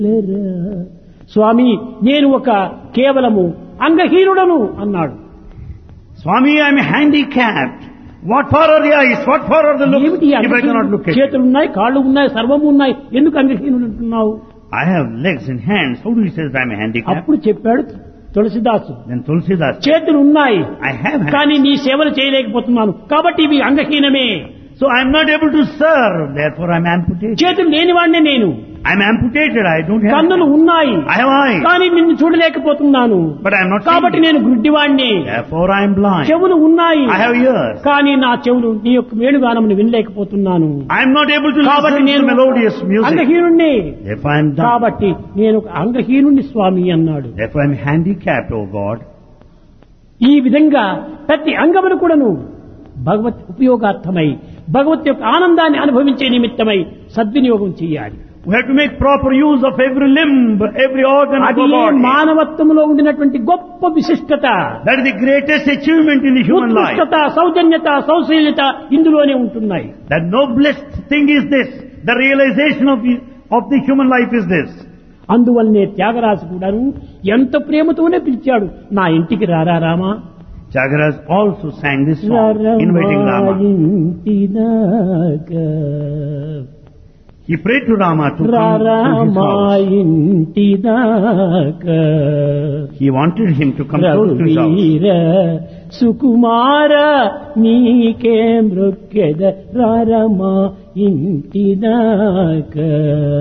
స్వామి నేను ఒక కేవలము అంగహీనుడను అన్నాడు Swami, I'm handicapped. What for are the eyes? What for are the looks ఏమిటి ఈ if I cannot look అంగహీనుడు? at you? చేతులు ఉన్నాయి కాళ్ళు ఉన్నాయి సర్వము ఉన్నాయి ఎందుకు అంగహీనుడు అంటున్నావు I have legs and hands. How do you say that I'm handicapped? అప్పుడు చెప్పాడు తులసిదాసు Then Tulsidas, చేతులు ఉన్నాయి I have hands. కానీ నీ సేవలు చేయలేకపోతున్నాను కాబట్టి ఇవి అంగహీనమే So I'm not able to serve. Therefore I'm amputated. చేతులు లేనివాడినే నేను I'm amputated. I don't have కన్నులు hands. ఉన్నాయి I have eyes. కానీ నిన్ను చూడలేకపోతున్నాను But I'm not కాబట్టి seeing. నేను గుడ్డివాణ్ణి Therefore I'm blind. చెవులు ఉన్నాయి I have ears. కానీ నా చెవులు నీ యొక్క వేణుగానమును వినలేకపోతున్నాను I'm not able to కాబట్టి listen నేను to melodious music. అంగహీనుణ్ణి Therefore I'm dumb. కాబట్టి నేను ఒక అంగహీనుణ్ణి స్వామి అన్నాడు Therefore I'm handicapped, O God. ఈ విధంగా ప్రతి అంగమును కూడాను భగవత్ ఉపయోగార్థమై భగవత్ యొక్క ఆనందాన్ని అనుభవించే నిమిత్తమై సద్వినియోగం చేయాలి We have to make proper use of every limb, every organ of అది our body. మానవత్వంలో ఉండినటువంటి గొప్ప విశిష్టత That is the greatest achievement in the human life. ఉత్కృష్టత సౌజన్యత సౌశీల్యత ఇందులోనే ఉంటున్నాయి The noblest thing is this. The realization of the, of the human life is this. అందువల్లనే త్యాగరాజు కూడాను ఎంత ప్రేమతోనే పిలిచాడు నా ఇంటికి రారా Rama Jagaras also sang this song, inviting Rama. ఇంటిదాకా He prayed to Rama to come to his Rama house. ఇంటిదాకా He wanted him to come close to his house. రఘువీర సుకుమార నీకే మృక్కెద రారమా ఇంటిదాకా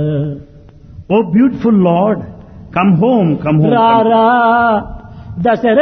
Oh beautiful Lord, come home, come home. come రారా దశర